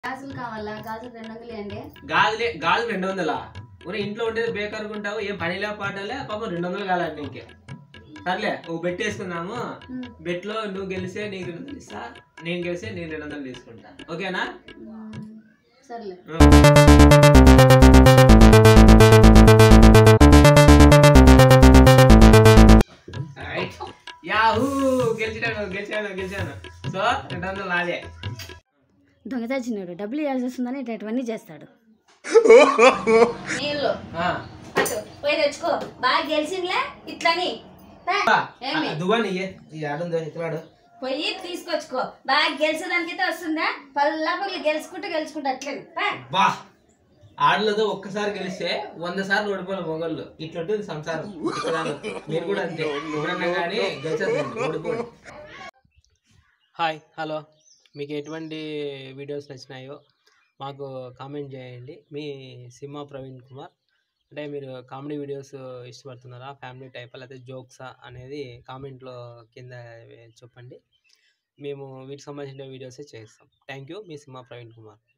గాజులు కావాలా గాజులు రెండు వందలు అండి గాజులే గాజు రెండు వందలా ఊరే ఇంట్లో ఉండేది బేకారుగా ఉంటావు ఏం పనిలే పాటలే పాపం రెండు వందలు కాలండి ఇంకే సర్లే ఓ బెట్ వేసుకుందాము బెట్ లో నువ్వు గెలిస్తే నీకు రెండు వందలు ఇస్తా నేను గెలిస్తే నేను రెండు వందలు తీసుకుంటా ఓకేనా సర్లే రైట్ యాహూ గెలిచాను గెలిచాను గెలిచాను సో రెండు వందలు నాదే దొంగతచ్చినాడు డబ్బులు ఇవ్వాల్సి వస్తుందని ఇటువంటివన్నీ చేస్తాడు నీళ్ళు ఆ. అటు పోయి తెచ్చుకో బాగా గెలిచిందిలే ఇట్లని పా. ఏమి దువ్వాని ఇయ్యే. ఈ ఆడుందో ఇట్లాడు పోయి తీసుకొచ్చుకో బాగా గెలిచేదానికైతే వస్తుందా పళ్ళ పళ్ళు గెలుచుకుంటూ గెలుచుకుంటూ అట్లే పా. బా ఆడలతో ఒక్కసారి గెలిస్తే వంద సార్లు ఓడిపోయిన మొగళ్ళు ఇట్లుంటుంది సంసారం ఇక్కడ మీరు కూడా అంతే ఎవరన్నా కానీ గెలిచేది ఓడిపోండి హాయ్ హలో మీకు ఎటువంటి వీడియోస్ నచ్చినాయో మాకు కామెంట్ చేయండి మీ సింహ ప్రవీణ్ కుమార్ అంటే మీరు కామెడీ వీడియోస్ ఇష్టపడుతున్నారా ఫ్యామిలీ టైప్ లేకపోతే జోక్సా అనేది కామెంట్లో కింద చెప్పండి మేము వీటికి సంబంధించిన వీడియోసే చేస్తాం థ్యాంక్ యూ మీ సింహ ప్రవీణ్ కుమార్